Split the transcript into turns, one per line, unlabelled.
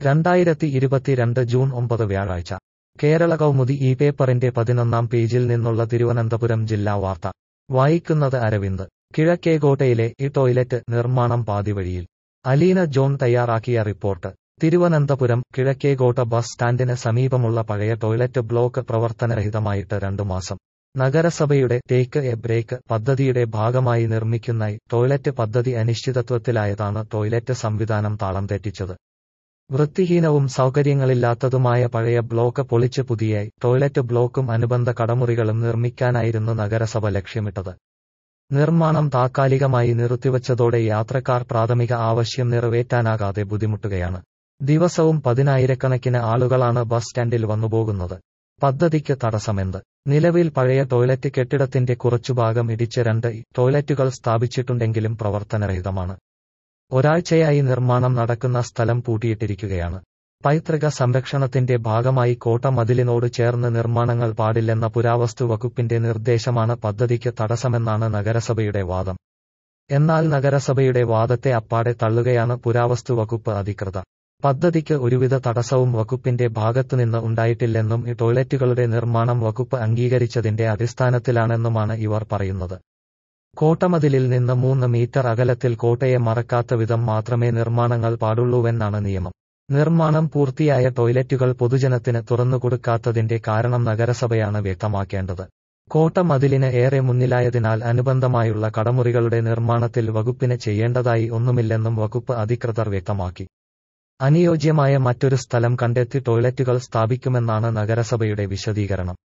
രണ്ടായിരത്തി ഇരുപത്തിരണ്ട് ജൂൺ ഒമ്പത് വ്യാഴാഴ്ച കേരള കൗമുദി ഈ പേപ്പറിന്റെ പതിനൊന്നാം പേജിൽ നിന്നുള്ള തിരുവനന്തപുരം ജില്ലാ വാർത്ത വായിക്കുന്നത് അരവിന്ദ് കിഴക്കേകോട്ടയിലെ ഈ ടോയ്ലറ്റ് നിർമ്മാണം പാതിവഴിയിൽ അലീന ജോൺ തയ്യാറാക്കിയ റിപ്പോർട്ട് തിരുവനന്തപുരം കിഴക്കേകോട്ട ബസ് സ്റ്റാൻഡിന് സമീപമുള്ള പഴയ ടോയ്ലറ്റ് ബ്ലോക്ക് പ്രവർത്തനരഹിതമായിട്ട് രണ്ടു മാസം നഗരസഭയുടെ ടേക്ക് എ ബ്രേക്ക് പദ്ധതിയുടെ ഭാഗമായി നിർമ്മിക്കുന്ന ഈ ടോയ്ലറ്റ് പദ്ധതി അനിശ്ചിതത്വത്തിലായതാണ് ടോയ്ലറ്റ് സംവിധാനം താളം തെറ്റിച്ചത് വൃത്തിഹീനവും സൗകര്യങ്ങളില്ലാത്തതുമായ പഴയ ബ്ലോക്ക് പൊളിച്ച് പുതിയ ടോയ്ലറ്റ് ബ്ലോക്കും അനുബന്ധ കടമുറികളും നിർമ്മിക്കാനായിരുന്നു നഗരസഭ ലക്ഷ്യമിട്ടത് നിർമ്മാണം താൽക്കാലികമായി നിർത്തിവച്ചതോടെ യാത്രക്കാർ പ്രാഥമിക ആവശ്യം നിറവേറ്റാനാകാതെ ബുദ്ധിമുട്ടുകയാണ് ദിവസവും പതിനായിരക്കണക്കിന് ആളുകളാണ് ബസ് സ്റ്റാൻഡിൽ വന്നുപോകുന്നത് പദ്ധതിക്ക് തടസ്സമെന്ത് നിലവിൽ പഴയ ടോയ്ലറ്റ് കെട്ടിടത്തിന്റെ കുറച്ചുഭാഗം ഇടിച്ച് രണ്ട് ടോയ്ലറ്റുകൾ സ്ഥാപിച്ചിട്ടുണ്ടെങ്കിലും പ്രവർത്തനരഹിതമാണ് ഒരാഴ്ചയായി നിർമ്മാണം നടക്കുന്ന സ്ഥലം പൂട്ടിയിട്ടിരിക്കുകയാണ് പൈതൃക സംരക്ഷണത്തിന്റെ ഭാഗമായി കോട്ട മതിലിനോട് ചേർന്ന് നിർമ്മാണങ്ങൾ പാടില്ലെന്ന പുരാവസ്തു വകുപ്പിന്റെ നിർദ്ദേശമാണ് പദ്ധതിക്ക് തടസ്സമെന്നാണ് നഗരസഭയുടെ വാദം എന്നാൽ നഗരസഭയുടെ വാദത്തെ അപ്പാടെ തള്ളുകയാണ് പുരാവസ്തു വകുപ്പ് അധികൃതർ പദ്ധതിക്ക് ഒരുവിധ തടസ്സവും വകുപ്പിന്റെ ഭാഗത്തുനിന്ന് ഉണ്ടായിട്ടില്ലെന്നും ഈ ടോയ്ലറ്റുകളുടെ നിർമ്മാണം വകുപ്പ് അംഗീകരിച്ചതിന്റെ അടിസ്ഥാനത്തിലാണെന്നുമാണ് ഇവർ പറയുന്നത് കോട്ടമതിലിൽ നിന്ന് മൂന്ന് മീറ്റർ അകലത്തിൽ കോട്ടയെ മറക്കാത്ത വിധം മാത്രമേ നിർമ്മാണങ്ങൾ പാടുള്ളൂവെന്നാണ് നിയമം നിർമ്മാണം പൂർത്തിയായ ടോയ്ലറ്റുകൾ പൊതുജനത്തിന് തുറന്നുകൊടുക്കാത്തതിന്റെ കാരണം നഗരസഭയാണ് വ്യക്തമാക്കേണ്ടത് കോട്ട മതിലിന് ഏറെ മുന്നിലായതിനാൽ അനുബന്ധമായുള്ള കടമുറികളുടെ നിർമ്മാണത്തിൽ വകുപ്പിന് ചെയ്യേണ്ടതായി ഒന്നുമില്ലെന്നും വകുപ്പ് അധികൃതർ വ്യക്തമാക്കി അനുയോജ്യമായ മറ്റൊരു സ്ഥലം കണ്ടെത്തി ടോയ്ലറ്റുകൾ സ്ഥാപിക്കുമെന്നാണ് നഗരസഭയുടെ വിശദീകരണം